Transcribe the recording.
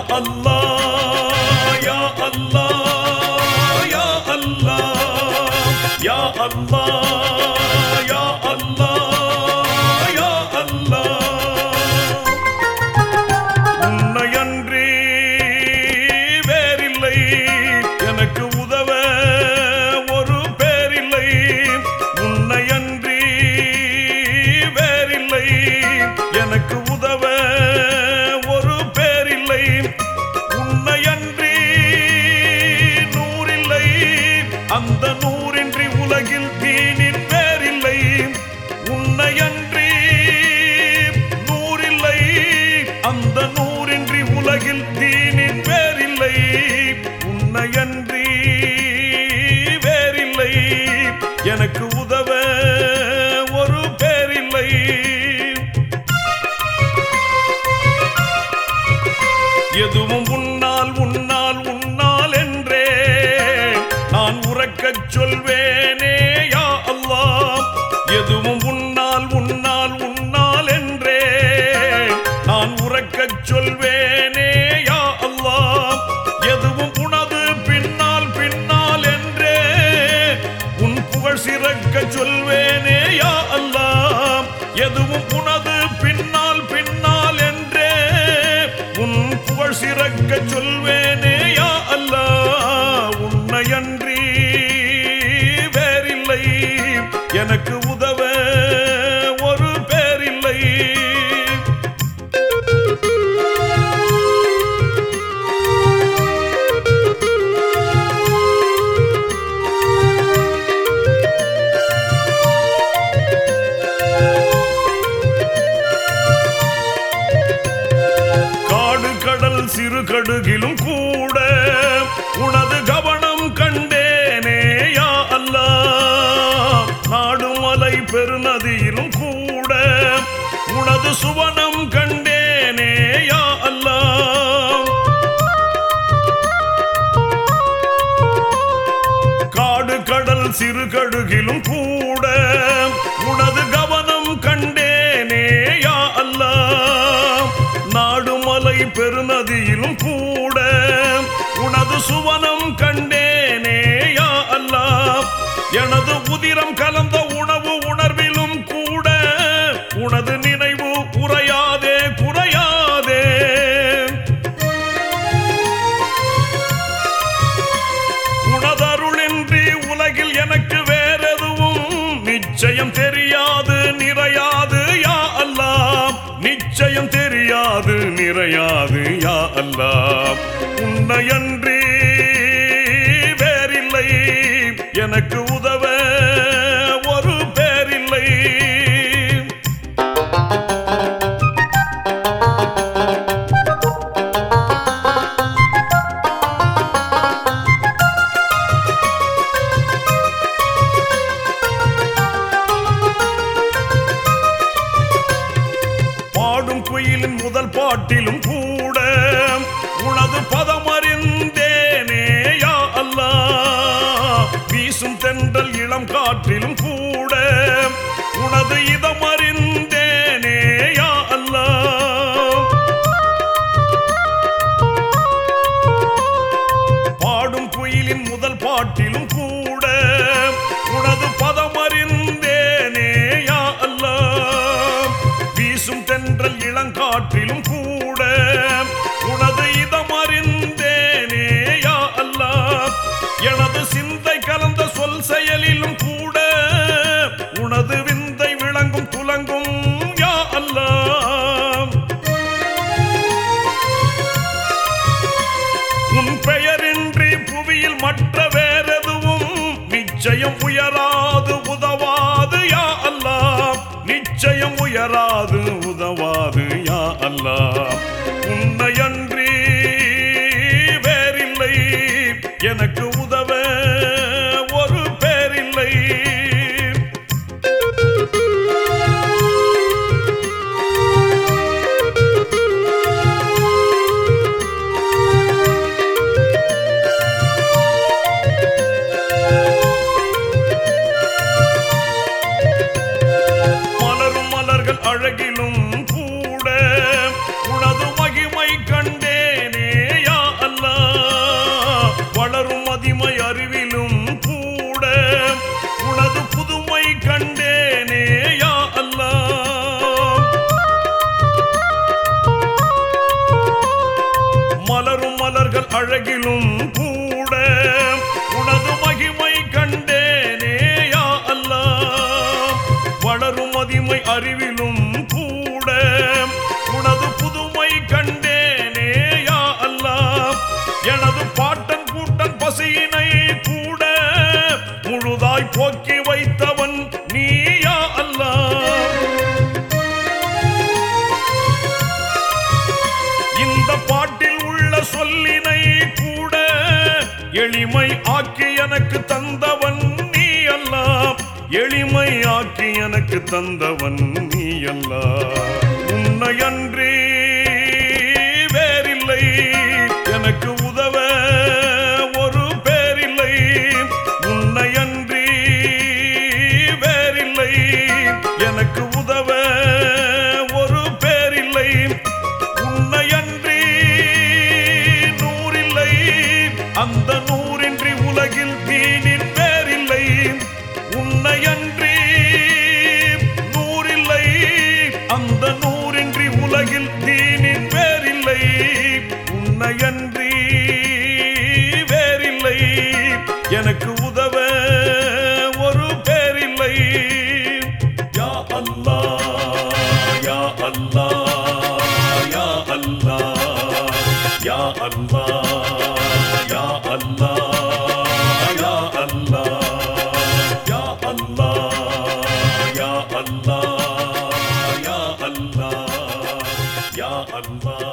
அல்லாஹ் யா அல்லாஹ் யா அல்லாஹ் யா அல்லாஹ் யா அல்லாஹ் யா அல்லாஹ் உன்னையன்றி வேறில்லை எனக்கு உதவ ஒரு பேரில்லை உன்னையன்றி வேறில்லை எனக்கு உதவ ஒரு பேரில்லை உன்னையன்றி நூறில்லை அந்த நூறின்றி உலகில் தீனின் வேறில்லை உன்னையன்றி நூறில்லை அந்த நூறின்றி உலகில் தீனின் வேறில்லை உன்னையன்றி வேறில்லை எனக்கு உதவ ஒரு பேரில்லை எதுவும் உன்னால் உன்னால் உன்னால் என்றே நான் உறக்கச் சொல்வேனே யா அல்லாஹ் எதுவும் உன்னால் உன்னால் உன்னால் என்றே நான் உறக்கச் சொல்வேனே யா அல்லாஹ் எதுவும் உனது பின்னால் பின்னால் என்றே உன் புகழ் சிறக்க சொல்வேனே யா அல்லாஹ் எதுவும் உனது பின்னால் பின்னால் என்றே உன் புகழ் சிறக்க சொல்வேனே யா அல்லாஹ் உன்னையன்றி வேறில்லை எனக்கு உதவ ஒரு பேரில்லை காடு கடல் சிறு கடுகிலும் கூட உனது கவனம் கண்டேனே யா அல்லாஹ் நாடு மலை பெருநதியிலும் கூட உனது சுவனம் கண்டேனே யா அல்லாஹ் காடு கடல் சிறு கடுகிலும் கூட உனது கவனம் கண்டேனே யா அல்லாஹ் நாடு மலை பெருநதியிலும் கூட உனது சுவனம் கண்டேனே யா அல்லாஹ் எனது உதிரம் கலந்த உணவு உணர்விலும் கூட உனது நினைவு குறையாதே குறையாதே உனதருளின்றி உலகில் எனக்கு வேறெதுவும் நிச்சயம் தெரியாது நிறையாது யா அல்லாஹ் நிச்சயம் தெரியாது நிறையாது யா அல்லாஹ் உன்னையன்றி வேறில்லை எனக்கு உதவ ஒரு பேரில்லை பாடும் குயிலின் முதல் பாட்டிலும் கூட உனது பதமறிந்தேனே யா அல்லாஹ் வீசும் தென்றல் இளம் காற்றிலும் கூட உனது இதமறிந்தேனே யா அல்லாஹ் பாடும் குயிலின் முதல் பாட்டிலும் கூட உனது பதமறிந்தேனே யா அல்லாஹ் வீசும் தென்றல் இளங்காற்றிலும் கூட உனது இதமறிந்தேனே யா அல்லாஹ் எனது சிந்தை கலந்த சொல் செயலிலும் கூட உனது விந்தை விளங்கும் துலங்கும் யா அல்லாஹ் உன் பெயரின்றி புவியில் மற்ற வேறெதுவும் நிச்சயம் உயராது உதவாது யா அல்லாஹ் நிச்சயம் உயராது உதவாது யா அல்லாஹ் உன்னையன்றி வேறில்லை எனக்கு உதவ ஒரு பேரில்லை அழகிலும் கூட உனது மகிமை கண்டேனே யா அல்லாஹ் வளரும் மதிமை அறிவிலும் கூட உனது புதுமை கண்டேனே யா அல்லாஹ் எனது பாட்டன் கூட்டன் பசியினை கூட முழுதாய் போக்கி வைத்தவன் நீயா அல்லாஹ் இந்த பாட்டில் உள்ள சொல்லினை கூட எளிமை ஆக்கி எனக்கு தந்தவன் நீ அல்ல எளிமை ஆக்கி எனக்கு தந்தவன் நீ அல்ல உன்னையன்றி வேறில்லை எனக்கு உதவ ஒரு பேரில்லை உன்னையன்றி வேறில்லை எனக்கு உதவ ஒரு பேரில்லை உன்னையன்றி நூறில்லை அந்த நூறின்றி உலகில் தீனின் பேரில்லை உன்னையன்றி நூறில்லை அந்த நூறின்றி உலகில் தீனின் பேரில்லை உன்னையன்றி வேறில்லை எனக்கு உதவ ஒரு பேரில்லை யா அல்லாஹ் யா அல்லாஹ் யா அல்லாஹ் யா அல்லாஹ் யா அல்லாஹ் யா அல்லாஹ் யா அல்லாஹ் யா அல்லாஹ் யா அல்லாஹ் யா அல்லாஹ்